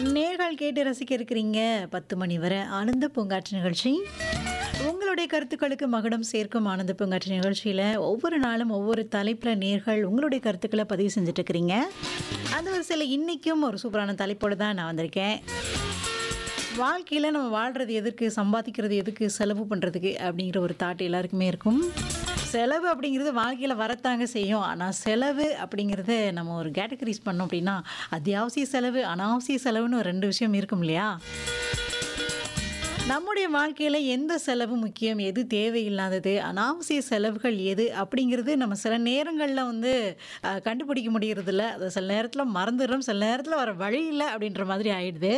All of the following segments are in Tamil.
நேர்கள் கேட்டு ரசிக்க இருக்கிறீங்க பத்து மணி வரை ஆனந்த பூங்காற்று நிகழ்ச்சி உங்களுடைய கருத்துக்களுக்கு மகுடம் சேர்க்கும் ஆனந்த பூங்காற்று நிகழ்ச்சியில் ஒவ்வொரு நாளும் ஒவ்வொரு தலைப்பில் நேர்கள் உங்களுடைய கருத்துக்களை பதிவு செஞ்சுட்டு இருக்கிறீங்க அந்த வரிசையில் இன்றைக்கும் ஒரு சூப்பரான தலைப்போடு தான் நான் வந்திருக்கேன் வாழ்க்கையில் நம்ம வாழ்கிறது எதுக்கு சம்பாதிக்கிறது எதுக்கு செலவு பண்ணுறதுக்கு அப்படிங்கிற ஒரு தாட் எல்லாருக்குமே இருக்கும் செலவு அப்படிங்கிறது வாழ்க்கையில் வரத்தாங்க செய்யும் ஆனால் செலவு அப்படிங்கிறத நம்ம ஒரு கேட்டகரிஸ் பண்ணோம் அப்படின்னா அத்தியாவசிய செலவு அனாவசிய செலவுன்னு ஒரு ரெண்டு விஷயம் இருக்கும் இல்லையா நம்முடைய வாழ்க்கையில் எந்த செலவு முக்கியம் எது தேவையில்லாதது அனாவசிய செலவுகள் எது அப்படிங்கிறது நம்ம சில நேரங்களில் வந்து அஹ், கண்டுபிடிக்க முடியறதில்ல அதை சில நேரத்தில் மறந்துடுறோம் சில நேரத்தில் வர வழி இல்லை அப்படின்ற மாதிரி ஆயிடுது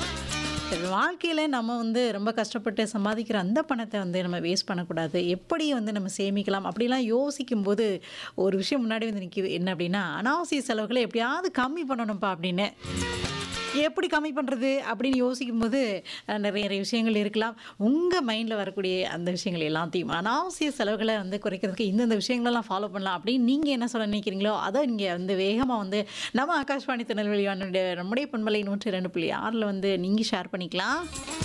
சரி வாழ்க்கையில் நம்ம வந்து ரொம்ப கஷ்டப்பட்டு சம்பாதிக்கிற அந்த பணத்தை வந்து நம்ம வேஸ்ட் பண்ணக்கூடாது எப்படி வந்து நம்ம சேமிக்கலாம் அப்படிலாம் யோசிக்கும்போது ஒரு விஷயம் முன்னாடி வந்து நிற்கிது என்ன அப்படின்னா அனாவசிய செலவுகளை எப்படியாவது கம்மி பண்ணணும்ப்பா அப்படின்னு எப்படி கம்மி பண்ணுறது அப்படின்னு யோசிக்கும்போது அஹ், நிறைய நிறைய விஷயங்கள் இருக்கலாம் உங்கள் மைண்டில் வரக்கூடிய அந்த விஷயங்கள் எல்லாத்தையும் அனாவசிய செலவுகளை வந்து குறைக்கிறதுக்கு இந்தந்த விஷயங்களெல்லாம் ஃபாலோ பண்ணலாம் அப்படின்னு நீங்கள் என்ன சொல்ல நினைக்கிறீங்களோ அதை நீங்கள் வந்து வேகமாக வந்து நம்ம ஆகாஷ்வாணி திருநெல்வேலி வானொலியுடைய நம்முடைய பண்பலை நூற்றி ரெண்டு புள்ளி ஆறில் வந்து நீங்கள் ஷேர் பண்ணிக்கலாம்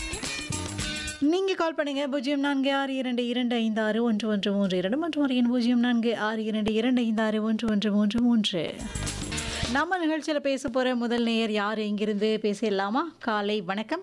நீங்கள் கால் பண்ணுங்க பூஜ்ஜியம் நான்கு ஆறு இரண்டு இரண்டு ஐந்து ஆறு ஒன்று ஒன்று மூன்று இரண்டு மற்றும் ஒரு எண் பூஜ்ஜியம் நான்கு ஆறு இரண்டு இரண்டு ஐந்து ஆறு ஒன்று ஒன்று மூன்று மூன்று நம்ம நிகழ்ச்சியில் பேச போகிற முதல் நேயர் யார் எங்கிருந்து பேசிடலாமா காலை வணக்கம்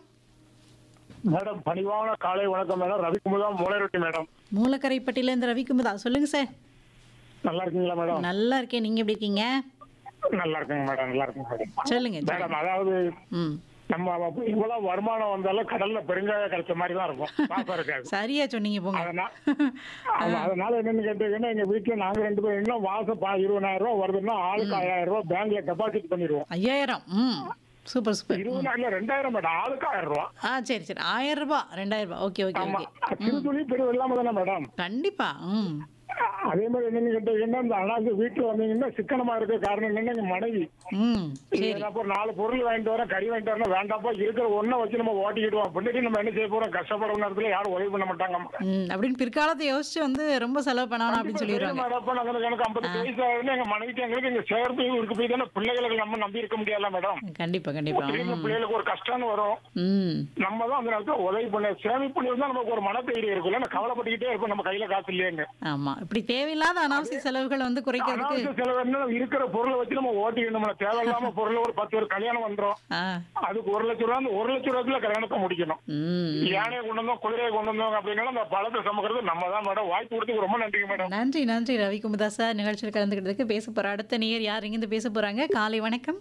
மேடம் பணிவான காலை வணக்கம் மேடம் ரவிக்குமுதம் மூளைரொட்டி மேடம் மூலக்கரைப்பட்டியிலேருந்து ரவிக்குமுதா சொல்லுங்கள் சார் நல்லா இருக்கீங்களா மேடம் நல்லா இருக்கேன் நீங்கள் எப்படி இருக்கீங்க நல்லா இருக்குங்க மேடம் நல்லா இருக்குங்க மேடம் சொல்லுங்க மேடம் அதாவது ம் நம்ம இவ்வளவு வருமானம் வந்தாலும் கடல்ல பெருங்காய கிடைச்ச மாதிரி தான் இருக்கும் பாசம் இருக்காது சரியா சொன்னீங்க போங்க அதனால ஆமா, அதனால என்னன்னு கேட்டீங்கன்னா எங்க வீட்டுல நாங்க ரெண்டு பேரும் என்ன மாசம் பா இருபதாயிரம் ரூபாய் வருதுன்னா ஆளுக்கு ஆயிரம் ரூபாய் பேங்க்ல டெபாசிட் பண்ணிடுவோம் ஐயாயிரம் ம் சூப்பர் சூப்பர் இருபதாயிரம் ரெண்டாயிரம் மேடம் ஆளுக்கு ஆயிரம் ரூபாய் ஆ சரி சரி ஆயிரம் ரூபாய் ரெண்டாயிரம் ரூபாய் ஓகே ஓகே ஆமா ஓகே சிறு துளி பெரு இல்லாம தானே மேடம் கண்டிப்பா ம் அதே மாதிரி என்னன்னு கேட்டீங்கன்னா இந்த அனாது வீட்டுல வந்தீங்கன்னா சிக்கனமா இருக்க காரணம் என்னன்னா எங்க மனைவி ம் சரி இல்லைன்னா ஒரு நாலு பொருள் வாங்கிட்டு வரேன் கறி வாங்கிட்டு வரேன் வேண்டாப்பா இருக்கிற ஒண்ணை வச்சு நம்ம ஓட்டிக்கிடுவோம் பின்னாடி நம்ம என்ன செய்ய போறோம் கஷ்டப்படுற நேரத்துல யாரும் உதவி பண்ண மாட்டாங்க ம் அப்படின்னு பிற்காலத்தை யோசிச்சு வந்து ரொம்ப செலவு பண்ணணும் அப்படின்னு சொல்லிடுவாங்க மேடம் எனக்கு எனக்கு ஐம்பது வயசு ஆகுதுன்னு எங்க மனைவிக்கு எங்களுக்கு எங்க சேர்ப்பு இருக்கு போய் தானே பிள்ளைகளுக்கு நம்ம நம்பி இருக்க முடியாதுல மேடம் கண்டிப்பா கண்டிப்பா திடீர்னு பிள்ளைகளுக்கு ஒரு கஷ்டம்னு வரும் ம் நம்ம தான் அந்த நேரத்துல உதவி பண்ண சேமிப்பு பண்ணி இருந்தா நமக்கு ஒரு மன தைரியம் இருக்குல்ல நான் கவலைப்பட்டுக்கிட்டே இருப்போம் நம்ம கையில காசு இல்லையேங்க ஆமா இப்படி தேவையில்லாத அனாவசிய செலவுகளை வந்து குறைக்கிறதுக்கு அனாவசிய செலவு என்ன இருக்கிற பொருளை வச்சு நம்ம ஓட்டிக்கணும் நம்ம தேவையில்லாம பொருள் ஒரு பத்து பேர் கல்யாணம் வந்துரும் ஆ அதுக்கு ஒரு லட்சம் ரூபா ஒரு லட்சம் ரூபாய்க்குள்ள கல்யாணத்தை முடிக்கணும் ம் யானையை கொண்டு வந்தோம் குதிரையை கொண்டு வந்தோம் அப்படின்னாலும் அந்த பழத்தை சுமக்கிறது நம்ம தான் மேடம் வாய்ப்பு கொடுத்து ரொம்ப நன்றிங்க மேடம் நன்றி நன்றி ரவிக்குமுதா சார் நிகழ்ச்சியில் கலந்துக்கிட்டதுக்கு பேச போற அடுத்த நேயர் யார் இங்கிருந்து பேச போறாங்க காலை வணக்கம்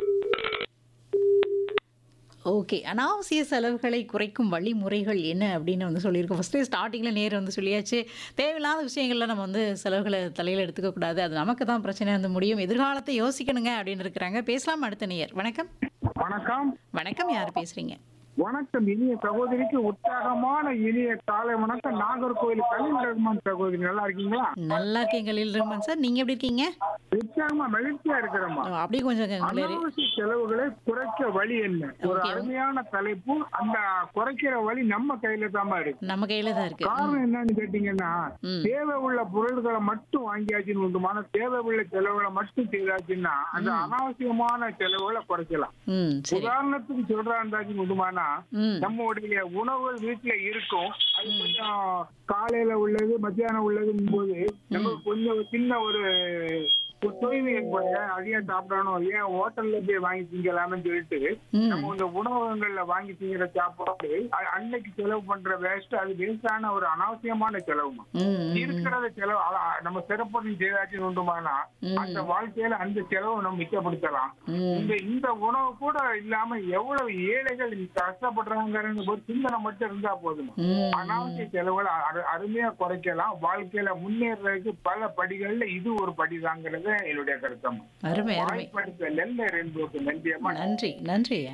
ஓகே அனாவசிய செலவுகளை குறைக்கும் வழிமுறைகள் என்ன அப்படின்னு வந்து சொல்லியிருக்கோம் ஃபஸ்ட்டு ஸ்டார்டிங்கில் நேர் வந்து சொல்லியாச்சு தேவையில்லாத விஷயங்களில் நம்ம வந்து செலவுகளை தலையில் எடுத்துக்க கூடாது அது நமக்கு தான் பிரச்சனை வந்து முடியும் எதிர்காலத்தை யோசிக்கணுங்க அப்படின்னு இருக்கிறாங்க பேசலாம் அடுத்த நேயர் வணக்கம் வணக்கம் வணக்கம் யார் பேசுறீங்க வணக்கம் இனிய சகோதரிக்கு உற்சாகமான இனிய காலை வணக்கம் நாகர்கோவில் கலில் ரஹ்மான் சகோதரி நல்லா இருக்கீங்களா நல்லா இருக்கேன் கலீல் ரஹ்மான் சார் நீங்கள் எப்படி இருக்கீங்க உற்சாகமா மகிழ்ச்சியா இருக்கிறோமா ஓ, அப்படியே கொஞ்சம் clear. அனாவசிய செலவுகளை குறைக்க வழி என்ன ஒரு Okay. அருமையான தலைப்பு அந்த குறைக்கிற வழி நம்ம கையில தாமா இருக்கு நம்ம கையில் தான் இருக்கு காரணம் என்னன்னு கேட்டீங்கன்னா ம். தேவை உள்ள பொருள்களை மட்டும் வாங்கியாச்சுன்னு உண்டுமான தேவை உள்ள செலவுகளை மட்டும் செய்தாச்சுன்னா அந்த அனாவசியமான செலவுகளை குறைக்கலாம் ம் சரி உதாரணத்துக்கு சொல்றாந்தாச்சுன்னு உண்டுமானா ம் நம்மளுடைய உணவு வீட்டுல இருக்கும் அது கொஞ்சம் காலையில உள்ளது மத்தியானம் உள்ளதுங்கும் போது நமக்கு கொஞ்சம் சின்ன ஒரு ஒரு தொய்வு ஏற்படுங்க அதையே சாப்பிடணும் ஏன் ஹோட்டல்ல போய் வாங்கி திங்கலாம்னு சொல்லிட்டு ம் நம்ம இந்த உணவகங்கள்ல வாங்கி திங்கிற சாப்பாடு அ- அன்னைக்கு செலவு பண்ற வேஸ்ட் அது வேஸ்டான ஒரு அனாவசியமான செலவுமா ம், ம், இருக்கிறத செலவு அ- அ- நம்ம சிறப்பு செய்தாச்சுன்னு உண்டுமானா ம். அந்த வாழ்க்கையில அந்த செலவை நம்ம மிச்சப்படுத்தலாம் ம். இந்த இந்த உணவு கூட இல்லாம எவ்வளவு ஏழைகள் கஷ்டப்படுறாங்கன்னு ஒரு சிந்தனை மட்டும் இருந்தா போதும் ம். அனாவசிய செலவுகளை அரு- அருமையா குறைக்கலாம் வாழ்க்கையில முன்னேறதுக்கு பல படிகள்ல இது ஒரு படிதாங்கிறது என்னுடைய கருத்தம் அருமை அருமை வாய்ப்படுத்த நெல்லை ரெண்டு நன்றியம்மா நன்றி நன்றி ஐயா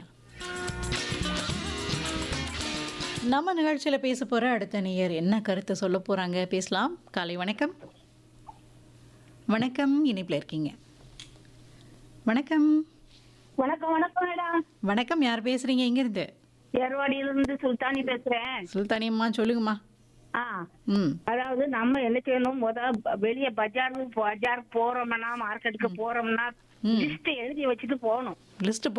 நம்ம நிகழ்ச்சியில் பேச போற அடுத்த நேயர் என்ன கருத்தை சொல்ல போறாங்க பேசலாம் காலை வணக்கம் வணக்கம் இணைப்பில் இருக்கீங்க வணக்கம் வணக்கம் வணக்கம் மேடம் வணக்கம் யார் பேசுறீங்க எங்கிருந்து ஏர்வாடியிலிருந்து சுல்தானி பேசுறேன் சுல்தானி அம்மா சொல்லுங்கம்மா ஆ ம் அதாவது நம்ம என்ன செய்யணும் முத ப- வெளிய பஜார் பஜார் போறோம்னா மார்க்கெட்டுக்கு போறோம்னா லிஸ்ட் எழுதி வச்சுட்டு போகணும் லிஸ்ட்